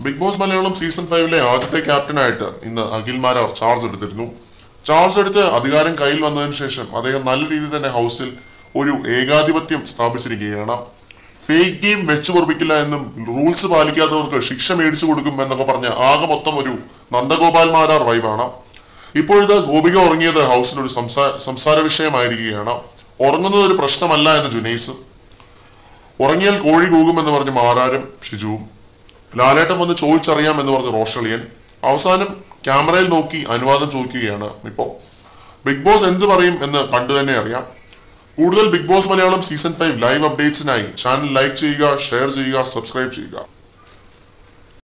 big Boss Malayalam season ഫൈവിലെ ആദ്യത്തെ ക്യാപ്റ്റനായിട്ട് ഇന്ന് അഖിൽ മാരാർ ചാർജ് എടുത്തിരുന്നു ചാർജ് എടുത്ത് അധികാരം കയ്യിൽ വന്നതിന് ശേഷം അദ്ദേഹം നല്ല രീതിയിൽ തന്നെ ഹൗസിൽ ഒരു ഏകാധിപത്യം സ്ഥാപിച്ചിരിക്കുകയാണ് ഫേക്ക് ഗെയിം വെച്ചു പൊറപ്പിക്കില്ല എന്നും റൂൾസ് പാലിക്കാത്തവർക്ക് ശിക്ഷ മേടിച്ചു കൊടുക്കും എന്നൊക്കെ പറഞ്ഞ് ആകെ മൊത്തം ഒരു നന്ദഗോപാൽ മാരാർ വൈബാണ് ഇപ്പോഴിത് ഗോപിക ഉറങ്ങിയത് ഹൗസിൽ ഒരു സംസാ സംസാര വിഷയമായിരിക്കുകയാണ് ഉറങ്ങുന്നത് ഒരു പ്രശ്നമല്ല എന്ന് ജുനൈസ് ഉറങ്ങിയാൽ കോഴി കൂകുമെന്ന് പറഞ്ഞ് മാരാരും ഷിജുവും ലാലേട്ടൻ വന്ന് ചോദിച്ചറിയാം എന്ന് പറഞ്ഞ് റോഷളിയൻ അവസാനം ക്യാമറയിൽ നോക്കി അനുവാദം ചോദിക്കുകയാണ് ഇപ്പോൾ ബിഗ് ബോസ് എന്ത് പറയും എന്ന് കണ്ടു തന്നെ അറിയാം കൂടുതൽ Bigg Boss Malayalam season five live അപ്ഡേറ്റ്സിനായി ചാനൽ ലൈക്ക് ചെയ്യുക ഷെയർ ചെയ്യുക സബ്സ്ക്രൈബ് ചെയ്യുക